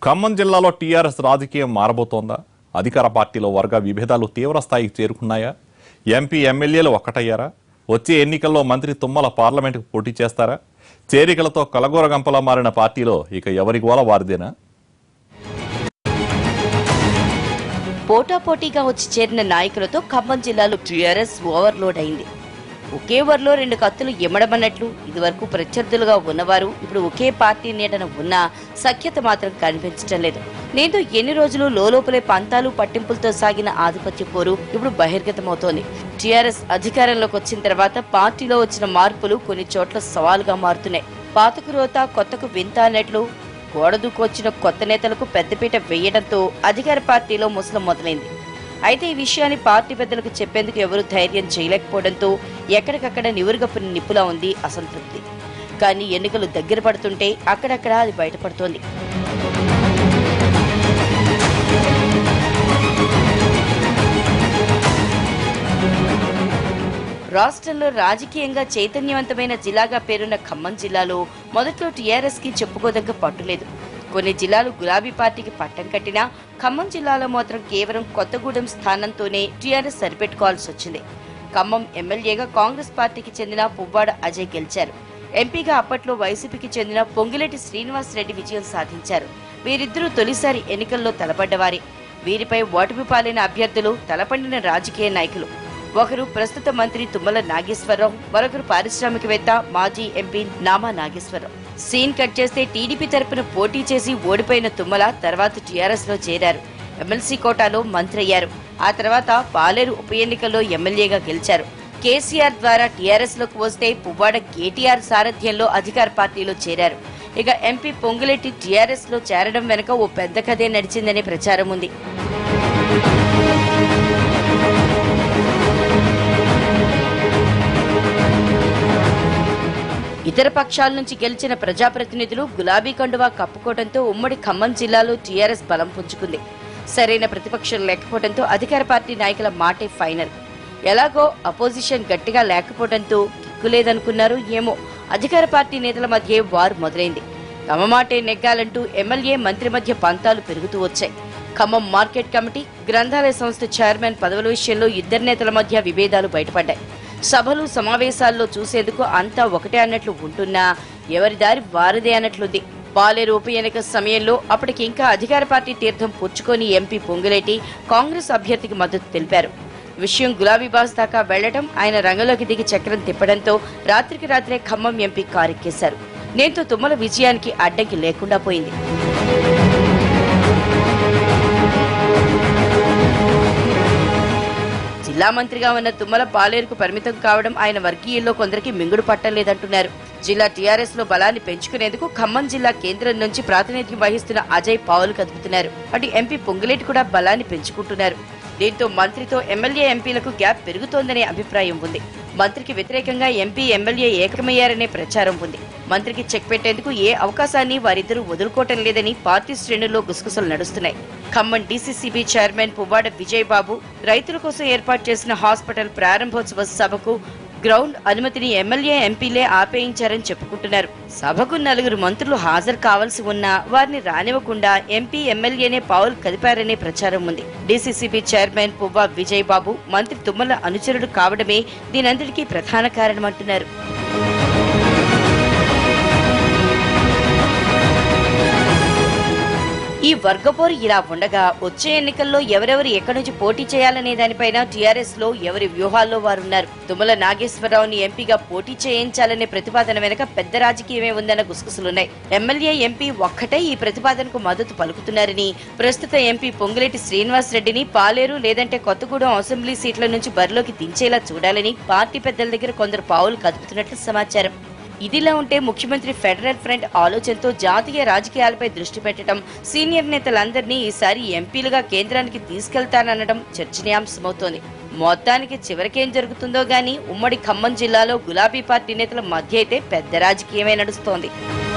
ఖమ్మం జిల్లాలో టీఆర్ఎస్ రాజకీయం మారబోతోందా అధికార పార్టీలో వర్గ విభేదాలు తీవ్ర స్థాయికి చేరుకున్నాయా ఎంపీ ఎమ్మెల్యేలు ఒక్కటయ్యారా వచ్చే ఎన్నికల్లో మంత్రి తుమ్మల పార్లమెంటుకు పోటీ చేస్తారా చేరికలతో కలగూరగంపలా మారిన పార్టీలో ఇక ఎవరి గోల వారిదేనా పోటాపోటీగా వచ్చి చేరిన నాయకులతో ఖమ్మం జిల్లాలో టీఆర్ఎస్ ఓవర్లోడ్ అయింది ఒకే ఓవర్లో రెండు కత్తులు ఎమడమన్నట్లు ఇదివరకు ప్రత్యర్థులుగా ఉన్నవారు ఇప్పుడు ఒకే పార్టీ నీడన ఉన్నా సఖ్యత మాత్రం కనిపించడం లేదు నేతో ఎన్ని రోజులు లోలోపలే పంతాలు పట్టింపులతో సాగిన ఆధిపత్య పోరు ఇప్పుడు బహిర్గతమవుతోంది టీఆర్ఎస్ అధికారంలోకి వచ్చిన తర్వాత పార్టీలో వచ్చిన మార్పులు కొన్ని చోట్ల సవాలుగా మారుతున్నాయి పాతకు రోత కొత్తకు వింత అన్నట్లు గోడదూకొచ్చిన కొత్త నేతలకు పెద్దపీట వేయడంతో అధికార పార్టీలో ముసలం మొదలైంది అయితే ఈ విషయాన్ని పార్టీ పెద్దలకు చెప్పేందుకు ఎవరూ ధైర్యం చేయలేకపోవడంతో ఎక్కడికక్కడ నివురుగప్పిన నిప్పులా ఉంది అసంతృప్తి కానీ ఎన్నికలు దగ్గర పడుతుంటే అక్కడక్కడ అది బయటపడుతోంది రాష్ట్రంలో రాజకీయంగా చైతన్యవంతమైన జిల్లాగా పేరున్న ఖమ్మం జిల్లాలో మొదట్లో టీఆర్ఎస్ కి చెప్పుకోదగ్గ పట్టులేదు కొన్ని జిల్లాలు గులాబీ పార్టీకి పట్టం కట్టినా ఖమ్మం జిల్లాలో మాత్రం కేవలం కొత్తగూడెం స్థానంతోనే టీఆర్ఎస్ సరిపెట్టుకోవాల్సి వచ్చింది ఖమ్మం ఎమ్మెల్యేగా కాంగ్రెస్ పార్టీకి చెందిన పువ్వాడ అజయ్ గెలిచారు ఎంపీగా అప్పట్లో వైసీపీకి చెందిన పొంగిరెడ్డి శ్రీనివాస్ రెడ్డి విజయం సాధించారు వీరిద్దరూ తొలిసారి ఎన్నికల్లో తలపడ్డవారే వీరిపై ఓటమి పాలైన అభ్యర్థులు తలపండిన రాజకీయ నాయకులు ఒకరు ప్రస్తుత మంత్రి తుమ్మల నాగేశ్వరరావు మరొకరు పారిశ్రామికవేత్త మాజీ MP Nama Nageswara Rao scene cut చేస్తే టీడీపీ తరపున పోటీ చేసి ఓడిపోయిన తుమ్మల తర్వాత టీఆర్ఎస్ లో చేరారు ఎమ్మెల్సీ కోటాలో మంత్రి అయ్యారు ఆ తర్వాత పాలేరు ఉప ఎన్నికల్లో ఎమ్మెల్యేగా గెలిచారు కేసీఆర్ ద్వారా టీఆర్ఎస్ లోకి వస్తే పువ్వాడ కేటీఆర్ సారథ్యంలో అధికార పార్టీలో చేరారు ఇక ఎంపీ పొంగులెట్టి టీఆర్ఎస్ లో చేరడం వెనుక ఓ పెద్ద కథే నడిచిందనే ప్రచారం ఉంది ఇతర పక్షాల నుంచి గెలిచిన ప్రజాప్రతినిధులు గులాబీ కండువా కప్పుకోవడంతో ఉమ్మడి ఖమ్మం జిల్లాలో టీఆర్ఎస్ బలం పుంజుకుంది సరైన ప్రతిపక్షం లేకపోవడంతో అధికార పార్టీ నాయకుల మాటే ఫైనల్ ఎలాగో అపోజిషన్ గట్టిగా లేకపోవడంతో కిక్కులేదనుకున్నారు ఏమో అధికార పార్టీ నేతల మధ్య వారు మొదలైంది తమ మాటే నెగ్గాలంటూ ఎమ్మెల్యే మంత్రి మధ్య పంతాలు పెరుగుతూ వచ్చాయి ఖమ్మం మార్కెట్ కమిటీ గ్రంథాలయ సంస్థ చైర్మన్ పదవుల విషయంలో ఇద్దరు నేతల మధ్య విభేదాలు బయటపడ్డాయి సభలు సమావేశాల్లో చూసేందుకు అంతా ఒకటే అన్నట్లు ఉంటున్నా ఎవరి దారి వారిదే అన్నట్లుంది పాలేరు ఉప ఎన్నిక సమయంలో అప్పటికి ఇంకా అధికార పార్టీ తీర్థం పుచ్చుకొని ఎంపీ పొంగులేటి కాంగ్రెస్ అభ్యర్థికి మద్దతు తెలిపారు విషయం గులాబీ బాస్ దాకా వెళ్లడం ఆయన రంగంలోకి దిగి చక్రం తిప్పడంతో రాత్రికి రాత్రే ఖమ్మం ఎంపీ కారెక్కేశారు నేతో తుమ్మల విజయానికి అడ్డంకి లేకుండా పోయింది జిల్లా మంత్రిగా ఉన్న తుమ్మల పాలేరుకు పరిమితం కావడం ఆయన వర్గీయుల్లో కొందరికి మింగుడు పట్టలేదంటున్నారు జిల్లా టీఆర్ఎస్ లో బలాన్ని పెంచుకునేందుకు ఖమ్మం జిల్లా కేంద్రం నుంచి ప్రాతినిధ్యం వహిస్తున్న అజయ్ పావులు కదుపుతున్నారు అటు ఎంపీ పొంగులేటి కూడా బలాన్ని పెంచుకుంటున్నారు దీంతో మంత్రితో ఎమ్మెల్యే ఎంపీలకు గ్యాప్ పెరుగుతోందనే అభిప్రాయం ఉంది మంత్రికి వ్యతిరేకంగా ఎంపీ ఎమ్మెల్యే ఏకమయ్యారనే ప్రచారం ఉంది మంత్రికి చెక్ పెట్టేందుకు ఏ అవకాశాన్ని వారిద్దరూ వదులుకోవటం లేదని పార్టీ శ్రేణుల్లో గుసగుసలు నడుస్తున్నాయి ఖమ్మం డీసీసీబీ చైర్మన్ పువ్వాడ విజయ్ బాబు రైతుల కోసం ఏర్పాటు చేసిన హాస్పిటల్ ప్రారంభోత్సవ సభకు గ్రౌండ్ అనుమతిని ఎమ్మెల్యే ఎంపీలే ఆపేయించారని చెప్పుకుంటున్నారు సభకు నలుగురు మంత్రులు హాజరు కావాల్సి ఉన్నా వారిని రానివ్వకుండా ఎంపీ ఎమ్మెల్యేనే పావులు కదిపారనే ప్రచారం ఉంది డీసీసీబీ చైర్మన్ పువ్వా విజయ్ బాబు మంత్రి తుమ్మల అనుచరుడు కావడమే దీనంతటికీ ప్రధాన కారణమంటున్నారు ఈ వర్గపోరు ఇలా ఉండగా వచ్చే ఎన్నికల్లో ఎవరెవరు ఎక్కడి నుంచి పోటీ చేయాలనే దానిపైన టీఆర్ఎస్ లో ఎవరి వ్యూహాల్లో వారున్నారు తుమ్మల నాగేశ్వరరావుని ఎంపీగా పోటీ చేయించాలనే ప్రతిపాదన వెనక పెద్ద రాజకీయమే ఉందన్న గుసగుసలున్నాయి ఎమ్మెల్యే ఎంపీ ఒక్కటే ఈ ప్రతిపాదనకు మద్దతు పలుకుతున్నారని ప్రస్తుత ఎంపీ పొంగులేటి శ్రీనివాస్ రెడ్డిని పాలేరు లేదంటే కొత్తగూడెం అసెంబ్లీ సీట్ల నుంచి బరిలోకి దించేలా చూడాలని పార్టీ పెద్దల దగ్గర కొందరు పావులు కదుపుతున్నట్లు సమాచారం ఇదిలా ఉంటే ముఖ్యమంత్రి ఫెడరల్ ఫ్రంట్ ఆలోచనతో జాతీయ రాజకీయాలపై దృష్టి పెట్టడం సీనియర్ నేతలందరినీ ఈసారి ఎంపీలుగా కేంద్రానికి తీసుకెళ్తాననడం చర్చనీయాంశమవుతోంది మొత్తానికి చివరికేం జరుగుతుందో గానీ ఉమ్మడి ఖమ్మం జిల్లాలో గులాబీ పార్టీ నేతల మధ్య అయితే పెద్ద రాజకీయమే నడుస్తోంది